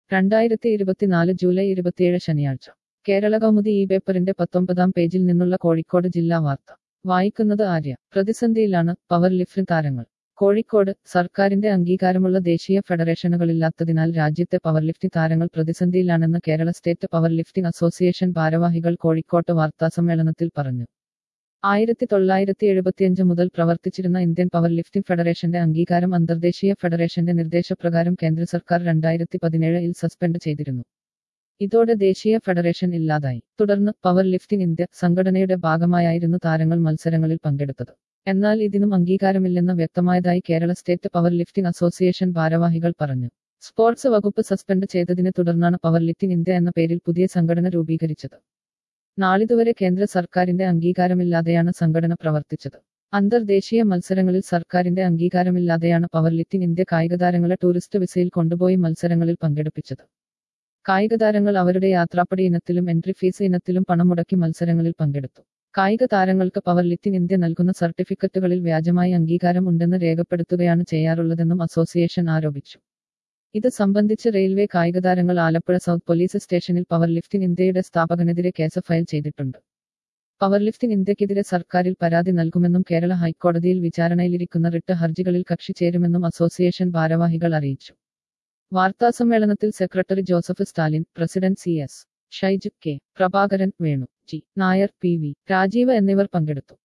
രണ്ടായിരത്തി ഇരുപത്തിനാല് ജൂലൈ ഇരുപത്തിയേഴ് ശനിയാഴ്ച കേരള കൗമുദി ഈ പേപ്പറിന്റെ പത്തൊമ്പതാം പേജിൽ നിന്നുള്ള കോഴിക്കോട് ജില്ലാ വാർത്ത വായിക്കുന്നത് ആര്യ പ്രതിസന്ധിയിലാണ് പവർ ലിഫ്റ്റിംഗ് താരങ്ങൾ കോഴിക്കോട് സർക്കാരിന്റെ അംഗീകാരമുള്ള ദേശീയ ഫെഡറേഷനുകളില്ലാത്തതിനാൽ രാജ്യത്തെ പവർ ലിഫ്റ്റിംഗ് താരങ്ങൾ പ്രതിസന്ധിയിലാണെന്ന് Kerala state power lifting association ഭാരവാഹികൾ കോഴിക്കോട്ട് വാർത്താസമ്മേളനത്തിൽ പറഞ്ഞു ആയിരത്തി തൊള്ളായിരത്തി എഴുപത്തിയഞ്ച് മുതൽ പ്രവർത്തിച്ചിരുന്ന ഇന്ത്യൻ പവർ ലിഫ്റ്റിംഗ് ഫെഡറേഷന്റെ അംഗീകാരം അന്തർദേശീയ ഫെഡറേഷന്റെ നിർദ്ദേശപ്രകാരം കേന്ദ്ര സർക്കാർ രണ്ടായിരത്തി പതിനേഴിൽ സസ്പെൻഡ് ചെയ്തിരുന്നു ഇതോടെ ദേശീയ ഫെഡറേഷൻ ഇല്ലാതായി തുടർന്ന് പവർ ലിഫ്റ്റിംഗ് ഇന്ത്യ സംഘടനയുടെ ഭാഗമായായിരുന്നു താരങ്ങൾ മത്സരങ്ങളിൽ പങ്കെടുത്തത് എന്നാൽ ഇതിനും അംഗീകാരമില്ലെന്ന് വ്യക്തമായതായി Kerala state power lifting association ഭാരവാഹികൾ പറഞ്ഞു സ്പോർട്സ് വകുപ്പ് സസ്പെൻഡ് ചെയ്തതിനെ തുടർന്നാണ് പവർ ലിഫ്റ്റിംഗ് ഇന്ത്യ എന്ന പേരിൽ പുതിയ സംഘടന രൂപീകരിച്ചത് നാളിതുവരെ കേന്ദ്ര സർക്കാരിന്റെ അംഗീകാരമില്ലാതെയാണ് സംഘടന പ്രവർത്തിച്ചത് അന്തർദേശീയ മത്സരങ്ങളിൽ സർക്കാരിന്റെ അംഗീകാരമില്ലാതെയാണ് പവർ ലിഫ്റ്റിംഗ് ഇന്ത്യ കായികതാരങ്ങളെ ടൂറിസ്റ്റ് വിസയിൽ കൊണ്ടുപോയി മത്സരങ്ങളിൽ പങ്കെടുപ്പിച്ചത് കായികതാരങ്ങൾ അവരുടെ യാത്രാപ്പടി ഇനത്തിലും എൻട്രി ഫീസ് ഇനത്തിലും പണം മുടക്കി മത്സരങ്ങളിൽ പങ്കെടുത്തു കായിക താരങ്ങൾക്ക് പവർ ലിഫ്റ്റിംഗ് ഇന്ത്യ നൽകുന്ന സർട്ടിഫിക്കറ്റുകളിൽ വ്യാജമായി അംഗീകാരം ഉണ്ടെന്ന് രേഖപ്പെടുത്തുകയാണ് ചെയ്യാറുള്ളതെന്നും അസോസിയേഷൻ ആരോപിച്ചു ഇത് സംബന്ധിച്ച് റെയിൽവേ കായികതാരങ്ങൾ ആലപ്പുഴ സൗത്ത് പോലീസ് സ്റ്റേഷനിൽ പവർ ലിഫ്റ്റിംഗ് ഇന്ത്യയുടെ സ്ഥാപകനെതിരെ കേസ് ഫയൽ ചെയ്തിട്ടുണ്ട് പവർ ലിഫ്റ്റിംഗ് ഇന്ത്യക്കെതിരെ സർക്കാരിൽ പരാതി നൽകുമെന്നും കേരള ഹൈക്കോടതിയിൽ വിചാരണയിലിരിക്കുന്ന റിട്ട് ഹർജികളിൽ കക്ഷി ചേരുമെന്നും അസോസിയേഷൻ ഭാരവാഹികൾ അറിയിച്ചു വാർത്താസമ്മേളനത്തിൽ secretary Joseph Stalin president C S Shaiju K Prabhakaran Venu G Nair P V Rajeev എന്നിവർ പങ്കെടുത്തു